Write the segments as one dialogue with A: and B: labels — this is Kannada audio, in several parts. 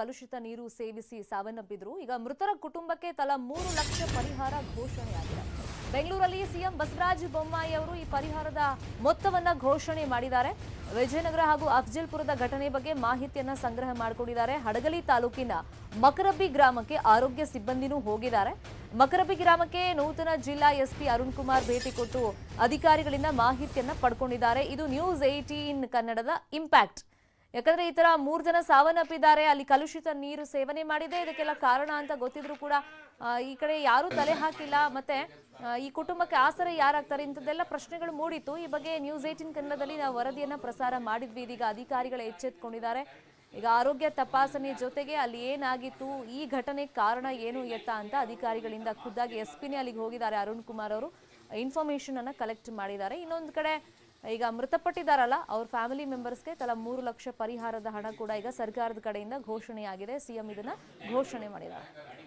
A: ಕಲುಷಿತ ನೀರು ಸೇವಿಸಿ ಸಾವನ್ನಪ್ಪಿದ್ರು ಈಗ ಮೃತರ ಕುಟುಂಬಕ್ಕೆ ತಲಾ ಮೂರು ಲಕ್ಷ ಪರಿಹಾರ ಘೋಷಣೆಯಾಗಿದೆ ಬೆಂಗಳೂರಲ್ಲಿ ಸಿಎಂ ಬಸವರಾಜ ಬೊಮ್ಮಾಯಿ ಅವರು ಈ ಪರಿಹಾರದ ಮೊತ್ತವನ್ನ ಘೋಷಣೆ ಮಾಡಿದ್ದಾರೆ ವಿಜಯನಗರ ಹಾಗೂ ಅಫ್ಜಲ್ಪುರದ ಘಟನೆ ಬಗ್ಗೆ ಮಾಹಿತಿಯನ್ನ ಸಂಗ್ರಹ ಮಾಡಿಕೊಂಡಿದ್ದಾರೆ ಹಡಗಲಿ ತಾಲೂಕಿನ ಮಕರಬ್ಬಿ ಗ್ರಾಮಕ್ಕೆ ಆರೋಗ್ಯ ಸಿಬ್ಬಂದಿನೂ ಹೋಗಿದ್ದಾರೆ ಮಕರಬ್ಬಿ ಗ್ರಾಮಕ್ಕೆ ನೂತನ ಜಿಲ್ಲಾ ಎಸ್ಪಿ ಅರುಣ್ ಕುಮಾರ್ ಭೇಟಿ ಕೊಟ್ಟು ಅಧಿಕಾರಿಗಳಿಂದ ಮಾಹಿತಿಯನ್ನ ಪಡ್ಕೊಂಡಿದ್ದಾರೆ ಇದು ನ್ಯೂಸ್ ಏಟೀನ್ ಕನ್ನಡದ ಇಂಪ್ಯಾಕ್ಟ್ ಯಾಕಂದ್ರೆ ಈ ತರ ಮೂರ್ ಜನ ಸಾವನ್ನಪ್ಪಿದ್ದಾರೆ ಅಲ್ಲಿ ಕಲುಷಿತ ನೀರು ಸೇವನೆ ಮಾಡಿದೆ ಇದಕ್ಕೆಲ್ಲ ಕಾರಣ ಅಂತ ಗೊತ್ತಿದ್ರು ಕೂಡ ಆ, ಈ ಕಡೆ ಯಾರು ತಲೆ ಹಾಕಿಲ್ಲ ಮತ್ತೆ ಆ, ಈ ಕುಟುಂಬಕ್ಕೆ ಆಸರೆ ಯಾರಾಗ್ತಾರೆ ಇಂಥದ್ದೆಲ್ಲ ಪ್ರಶ್ನೆಗಳು ಮೂಡಿತ್ತು ಈ ಬಗ್ಗೆ ನ್ಯೂಸ್ ಏಟಿನ್ ಕನ್ನಡದಲ್ಲಿ ನಾವು ವರದಿಯನ್ನ ಪ್ರಸಾರ ಮಾಡಿದ್ವಿ ಇದೀಗ ಅಧಿಕಾರಿಗಳು ಎಚ್ಚೆತ್ಕೊಂಡಿದ್ದಾರೆ ಈಗ ಆರೋಗ್ಯ ತಪಾಸಣೆ ಜೊತೆಗೆ ಅಲ್ಲಿ ಏನಾಗಿತ್ತು ಈ ಘಟನೆ ಕಾರಣ ಏನು ಎತ್ತ ಅಂತ ಅಧಿಕಾರಿಗಳಿಂದ ಖುದ್ದಾಗಿ ಎಸ್ ಪಿನೇ ಅಲ್ಲಿಗೆ ಹೋಗಿದ್ದಾರೆ ಅರುಣ್ ಕುಮಾರ್ ಅವರು ಇನ್ಫಾರ್ಮೇಶನ್ ಅನ್ನ ಕಲೆಕ್ಟ್ ಮಾಡಿದ್ದಾರೆ ಇನ್ನೊಂದು ಕಡೆ ಈಗ ಮೃತಪಟ್ಟಿದ್ದಾರಲ್ಲ ಅವ್ರ ಫ್ಯಾಮಿಲಿ ಮೆಂಬರ್ಸ್ಗೆ ತಲಾ ಮೂರು ಲಕ್ಷ ಪರಿಹಾರದ ಹಣ ಕೂಡ ಈಗ ಸರ್ಕಾರದ ಕಡೆಯಿಂದ ಘೋಷಣೆಯಾಗಿದೆ ಸಿಎಂ ಇದನ್ನ ಘೋಷಣೆ ಮಾಡಿದ್ದಾರೆ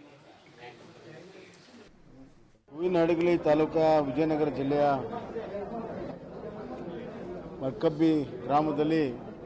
B: ಹೂವಿನಹಡಗಲಿ ತಾಲೂಕಾ ವಿಜಯನಗರ ಜಿಲ್ಲೆಯ ಮರ್ಕಬ್ಬಿ ಗ್ರಾಮದಲ್ಲಿ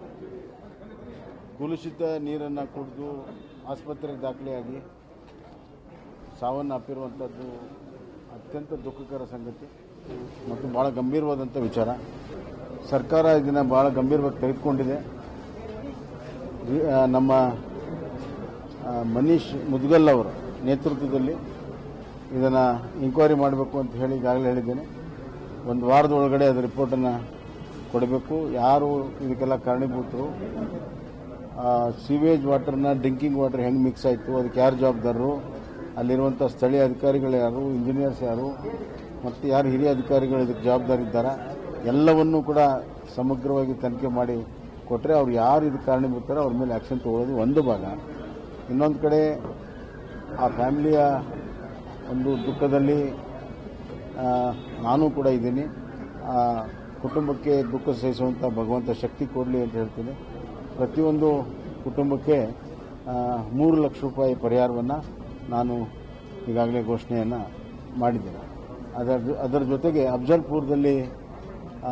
B: ಕುಲುಷಿತ ನೀರನ್ನು ಕುಡಿದು ಆಸ್ಪತ್ರೆಗೆ ದಾಖಲೆಯಾಗಿ ಸಾವನ್ನಪ್ಪಿರುವಂಥದ್ದು ಅತ್ಯಂತ ದುಃಖಕರ ಸಂಗತಿ ಮತ್ತು ಭಾಳ ಗಂಭೀರವಾದಂಥ ವಿಚಾರ ಸರ್ಕಾರ ಇದನ್ನು ಭಾಳ ಗಂಭೀರವಾಗಿ ತೆಗೆದುಕೊಂಡಿದೆ ಈ- ಆ, ನಮ್ಮ ಆ, ಮನೀಶ್ ಮುದ್ಗಲ್ ಅವರ ನೇತೃತ್ವದಲ್ಲಿ ಇದನ್ನು ಇಂಕ್ವೈರಿ ಮಾಡಬೇಕು ಅಂತ ಹೇಳಿ ಈಗಾಗಲೇ ಹೇಳಿದ್ದೇನೆ ಒಂದು ವಾರದ ಒಳಗಡೆ ಅದರ ರಿಪೋರ್ಟನ್ನು ಕೊಡಬೇಕು ಯಾರು ಇದಕ್ಕೆಲ್ಲ ಕಾರಣೀಭೂತರು ಸೀವೇಜ್ ವಾಟರ್ನ ಡ್ರಿಂಕಿಂಗ್ ವಾಟರ್ ಹೆಂಗೆ ಮಿಕ್ಸ್ ಆಯಿತು ಅದಕ್ಕೆ ಯಾರು ಜವಾಬ್ದಾರರು ಅಲ್ಲಿರುವಂಥ ಸ್ಥಳೀಯ ಅಧಿಕಾರಿಗಳು ಯಾರು ಇಂಜಿನಿಯರ್ಸ್ ಯಾರು ಮತ್ತು ಯಾರು ಹಿರಿಯ ಅಧಿಕಾರಿಗಳು ಇದಕ್ಕೆ ಜವಾಬ್ದಾರಿ ಇದ್ದಾರಾ ಎಲ್ಲವನ್ನೂ ಕೂಡ ಸಮಗ್ರವಾಗಿ ತನಿಖೆ ಮಾಡಿ ಕೊಟ್ಟರೆ ಅವ್ರು ಯಾರು ಇದಕ್ಕೆ ಕಾರಣೀಭೂತಾರೋ ಅವ್ರ ಮೇಲೆ ಆ್ಯಕ್ಷನ್ ತಗೊಳ್ಳೋದು ಒಂದು ಭಾಗ ಇನ್ನೊಂದು ಕಡೆ ಆ ಫ್ಯಾಮಿಲಿಯ ಒಂದು ದುಃಖದಲ್ಲಿ ಆ, ನಾನು ಕೂಡ ಇದ್ದೀನಿ ಆ ಕುಟುಂಬಕ್ಕೆ ದುಃಖ ಸಹಿಸುವಂಥ ಭಗವಂತ ಶಕ್ತಿ ಕೊಡಲಿ ಅಂತ ಹೇಳ್ತೀನಿ ಪ್ರತಿಯೊಂದು ಕುಟುಂಬಕ್ಕೆ ಆ, ಮೂರು ಲಕ್ಷ ರೂಪಾಯಿ ಪರಿಹಾರವನ್ನು ನಾನು ಈಗಾಗಲೇ ಘೋಷಣೆಯನ್ನು ಮಾಡಿದ್ದೇನೆ ಅದರ ಅದರ ಜೊತೆಗೆ ಅಫ್ಜಲ್ಪುರದಲ್ಲಿ ಆ,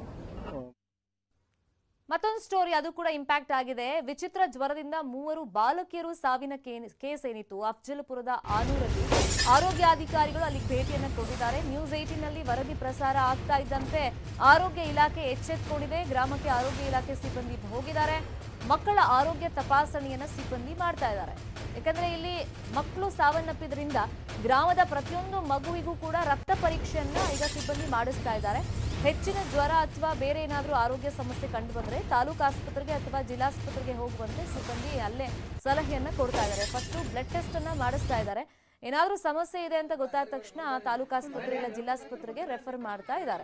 A: ಮತ್ತೊಂದು ಸ್ಟೋರಿ ಅದು ಕೂಡ ಇಂಪ್ಯಾಕ್ಟ್ ಆಗಿದೆ ವಿಚಿತ್ರ ಜ್ವರದಿಂದ ಮೂವರು ಬಾಲಕಿಯರು ಸಾವಿನ ಕೇ- ಕೇಸ್ ಏನಿತ್ತು ಅಫ್ಜಲ್ಪುರದ ಆನೂರಲ್ಲಿ ಆರೋಗ್ಯಾಧಿಕಾರಿಗಳು ಅಲ್ಲಿ ಭೇಟಿಯನ್ನ ಕೊಟ್ಟಿದ್ದಾರೆ ನ್ಯೂಸ್ ಏಟೀನ್ ನಲ್ಲಿ ವರದಿ ಪ್ರಸಾರ ಆಗ್ತಾ ಇದ್ದಂತೆ ಆರೋಗ್ಯ ಇಲಾಖೆ ಎಚ್ಚೆತ್ಕೊಂಡಿದೆ ಗ್ರಾಮಕ್ಕೆ ಆರೋಗ್ಯ ಇಲಾಖೆ ಸಿಬ್ಬಂದಿ ಹೋಗಿದ್ದಾರೆ ಮಕ್ಕಳ ಆರೋಗ್ಯ ತಪಾಸಣೆಯನ್ನ ಸಿಬ್ಬಂದಿ ಮಾಡ್ತಾ ಇದ್ದಾರೆ ಯಾಕಂದ್ರೆ ಇಲ್ಲಿ ಮಕ್ಕಳು ಸಾವನ್ನಪ್ಪಿದ್ರಿಂದ ಗ್ರಾಮದ ಪ್ರತಿಯೊಂದು ಮಗುವಿಗೂ ಕೂಡ ರಕ್ತ ಪರೀಕ್ಷೆಯನ್ನ ಈಗ ಸಿಬ್ಬಂದಿ ಮಾಡಿಸ್ತಾ ಇದ್ದಾರೆ ಹೆಚ್ಚಿನ ಜ್ವರ ಅಥವಾ ಬೇರೆ ಏನಾದರೂ ಆರೋಗ್ಯ ಸಮಸ್ಯೆ ಕಂಡು ಬಂದ್ರೆ ತಾಲೂಕು ಆಸ್ಪತ್ರೆಗೆ ಅಥವಾ ಜಿಲ್ಲಾಸ್ಪತ್ರೆಗೆ ಹೋಗುವಂತೆ ಸಿಬ್ಬಂದಿ ಅಲ್ಲೇ ಸಲಹೆಯನ್ನ ಕೊಡ್ತಾ ಇದ್ದಾರೆ ಫಸ್ಟ್ ಬ್ಲಡ್ ಟೆಸ್ಟ್ ಅನ್ನ ಮಾಡಿಸ್ತಾ ಇದ್ದಾರೆ ಏನಾದರೂ ಸಮಸ್ಯೆ ಇದೆ ಅಂತ ಗೊತ್ತಾದ ತಕ್ಷಣ ತಾಲೂಕು ಆಸ್ಪತ್ರೆ ಇಲ್ಲ ಜಿಲ್ಲಾಸ್ಪತ್ರೆಗೆ ರೆಫರ್ ಮಾಡ್ತಾ ಇದ್ದಾರೆ